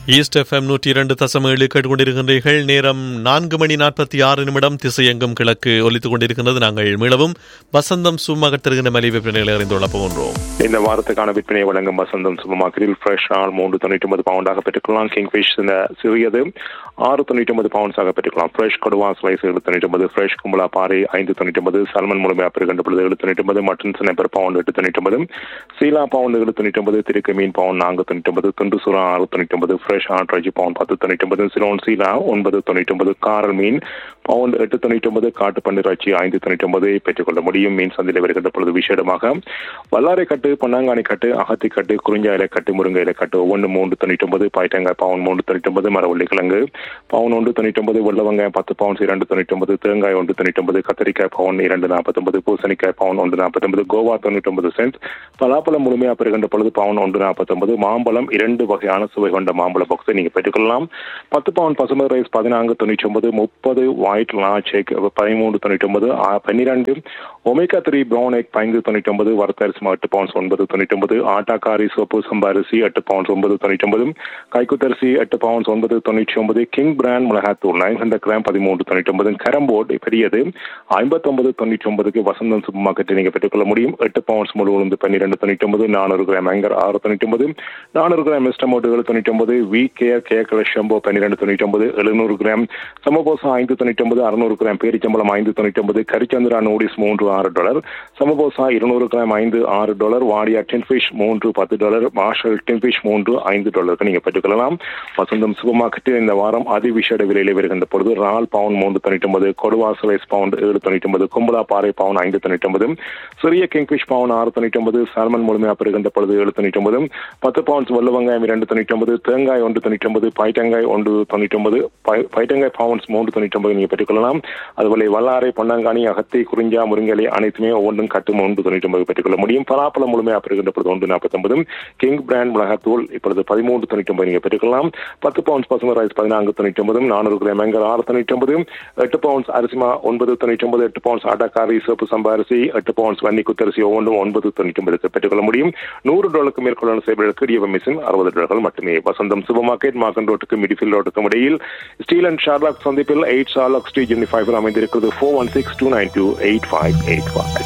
east FM நூற்றி இரண்டு தசம் ஏழு கேட்டுக்கொண்டிருக்கின்றீர்கள் நேரம் நான்கு மணி நாற்பத்தி ஆறு நிமிடம் திசையெங்கும் கிழக்கு ஒலித்துக் கொண்டிருக்கின்றது நாங்கள் மீளவும் வசந்தம் சும்மாக தருகின்ற மலிவு விற்பனைகளை அறிந்துள்ள போகின்றோம் இந்த வாரத்துக்கான விற்பனை வழங்கும் வசந்தம் சுபமாக்கில் ஃப்ரெஷ் ஆல் மூன்று தொண்ணூற்றி ஒன்பது பவுண்டாக பெற்றுக்கொள்ளலாம் கிங்ஃபிஷ் இந்த சிறியது ஆறு தொண்ணூற்றி ஒன்பது பவுண்ட்ஸாக பெற்றுக்கலாம் ஃப்ரெஷ் கொடுவா ஸ்லைஸ் ஏழு தொண்ணூற்றி ஒன்பது ஃப்ரெஷ் கும்பலா பாறை ஐந்து தொண்ணூற்றி ஒன்பது சல்மன் முழுமையாக பெறுகின்ற பொழுது ஏழு தொண்ணூற்றி ஒன்பது மட்டன் சினைப்பர் பவுண்ட் எட்டு தொண்ணூற்றி ஒன்பது சீலா பவுண்ட் ஏழு தொண்ணூற்றி ஒன்பது திருக்கு மீன் பவுண்ட் நான்கு தொண்ணூற்றி ஒன்பது துண்டு சுறா ஆறு தொண்ணூற்றி ஒன்பது ஃப்ரெஷ் ஆட்ராஜி பவுண்ட் பத்து தொண்ணூற்றி ஒன்பது சிலோன் சீலா ஒன்பது தொண்ணூற்றி ஒன்பது காரல் மீன் பவுண்ட் எட்டு தொண்ணூற்றி ஒன்பது காட்டு பன்னிராட்சி ஐந்து தொண்ணூற்றி ஒன்பது பெற்றுக்கொள்ள முடியும் மீன் சந்தையில் வருகின்ற பொழுது விசேடமாக வல்லாரை கட்டு பொன்னாங்கானி கட்டு அகத்தி கட்டு குறிஞ்சாயில கட்டு முருங்கையில கட்டு ஒவ்வொன்று மூன்று தொண்ணூற்றி ஒன்பது பாய்ட்டங்காய் பவுன் மூன்று தொண்ணூற்றி ஒன்பது மரவள்ளி கிழங்கு பவுன் ஒன்று தொண்ணூற்றி ஒன்பது வெள்ளவங்காயம் பத்து பவுன்ஸ் இரண்டு தொண்ணூற்றி ஒன்பது தேங்காய் ஒன்று தொண்ணூற்றி ஒன்பது கத்திரிக்காய் பவுன் இரண்டு நாற்பத்தொன்பது பூசணிக்காய் பவுன் ஒன்று நாற்பத்தொன்பது கோவா தொண்ணூற்றி ஒன்பது சென்ட் பலாப்பழம் முழுமையாக பெறுகின்ற பொழுது பவுன் ஒன்று நாற்பத்தொன்பது மாம்பழம் இரண்டு வகையான சுவை கொண்ட மாம்பழ பாக்ஸை நீங்க பெற்றுக்கொள்ளலாம் பத்து பவுன் பசுமை ரைஸ் பதினான்கு தொண்ணூற்றி ஒன்பது முப்பது ஒயிட் லாச்சேக் பதிமூன்று தொண்ணூற்றி ஒன்பது பன்னிரண்டு ஒமேகா த்ரீ ப்ரௌன் எக் ஐந்து தொண்ணூற்றி ஒன்பது வறுத்தரிசி எட்டு பவுன்ஸ் ஒன்பது தொண்ணூற்றி ஒன்பது ஆட்டாக்காரி சோப்பு சம்பாரிசி எட்டு பவுன்ஸ் ஒன்பது தொண்ணூற்றி ஒன்பது கைக்குத்தரிசி எட்டு பவுன்ஸ் ஒன்பது தொண்ணூற்றி ஒன்பது கிங் பிராண்ட் மிளகாத்தூள் நைன் ஹண்ட்ரட் கிராம் பதிமூன்று தொண்ணூற்றி ஒன்பது கரம்போர்டு பெரியது ஐம்பத்தொன்பது தொண்ணூற்றி ஒன்பதுக்கு வசந்தம் சூப்பர் மார்க்கெட்டை நீங்கள் பெற்றுக்கொள்ள முடியும் எட்டு பவுன்ஸ் முழு உளுந்து பன்னிரெண்டு தொண்ணூற்றி ஒன்பது நானூறு கிராம் ஆங்கர் ஆறு தொண்ணூற்றி ஒன்பது நானூறு கிராம் மிஸ்டமோட்டு ஏழு தொண்ணூற்றி ஒன்பது வி கேர் கேக்கல ஷம்போ பன்னிரெண்டு தொண்ணூற்றி ஒன்பது எழுநூறு கிராம் சமபோசா ஐந்து தொண்ணூற்றி ஒன்பது அறுநூறு கிராம் பேரிச்சம்பளம் ஐந்து தொண்ணூற்றி ஒன்பது கரிச்சந்திரா நூடிஸ் மூன்று ஆறு டாலர் சமபோசா இருநூறு கிராம் ஐந்து ஆறு டாலர் வாடியா டென்ஃபிஷ் மூன்று பத்து டாலர் மார்ஷல் டென்ஃபிஷ் மூன்று ஐந்து டாலருக்கு நீங்கள் பெற்றுக்கொள்ளலாம் வசந்தம் சூப்பர் மார்க்கெட்டில் இந்த வாரம் அதிவிஷேட விலையில் வருகின்ற பொழுது ரால் பவுன் மூன்று தொண்ணூற்றி ஒன்பது கொடுவா சுவைஸ் பவுண்ட் ஏழு தொண்ணூற்றி ஒன்பது கும்பலா பாறை பவுன் ஐந்து தொண்ணூற்றி ஒன்பது சிறிய கிங்ஃபிஷ் பவுன் ஆறு தொண்ணூற்றி ஒன்பது சால்மன் முழுமையாக பெறுகின்ற பொழுது ஏழு தொண்ணூற்றி ஒன்பது பத்து பவுன்ஸ் வெள்ள வெங்காயம் இரண்டு தொண்ணூற்றி ஒன்பது தேங்காய் ஒன்று தொண்ணூற்றி ஒன்பது பைட்டங்காய் ஒன்று தொண்ணூற்றி ஒன்பது பைட்டங்காய் பவுன்ஸ் மூன்று தொண்ணூற்றி ஒன்பது நீங்கள் பெற்றுக்கொள்ளலாம் அதுபோல வல்லாரை பொன்னாங்கானி அகத்தி குறிஞ்சா முருங்கலை அனைத்துமே ஒவ்வொன்றும் கட்டு மூன்று தொண்ணூற்றி ஒன்பது பெற்றுக்கொள்ள முடியும் பலாப்பழம் முழுமையாக பெறுகின்ற பொழுது ஒன்று நாற்பத்தொன்பது கிங் பிராண்ட் மிளகாத்தூள் இப்பொழுது பதிமூன்று தொண்ணூற்றி ஒன்பது நீங்கள் பெற்றுக்கொள்ளலாம் பத்து பவுன்ஸ் பசுமை ரைஸ் பதினான்கு தொண்ணூற்றி ஒன்பது நானூறு கிராம் மேங்கர் ஆறு தொண்ணூற்றி ஒன்பது எட்டு பவுன்ஸ் அரிசிமா ஒன்பது தொண்ணூற்றி ஒன்பது எட்டு பவுன்ஸ் ஆட்டாக்காரி சோப்பு சம்பாரிசி எட்டு பவுன்ஸ் வன்னி குத்தரிசி ஒவ்வொன்றும் ஒன்பது தொண்ணூற்றி ஒன்பதுக்கு பெற்றுக்கொள்ள முடியும் நூறு டாலருக்கு மேற்கொள்ள செய்வதற்கு டிஎவ மிஷின் அறுபது டாலர்கள் மட்டுமே வசந்தம் சூப்பர் மார்க்கெட் மார்க்கன் ரோட்டுக்கு மிடிஃபில் ரோட்டுக்கும் இடையில் ஸ்டீல் அண்ட் ஷார்லாக் சந்திப்பில் எயிட் ஷார்லாக் ஸ்ட்ரீட் ஜெனி ஃபைவ் அமைந்திருக்கிறது four one six two nine two eight five eight five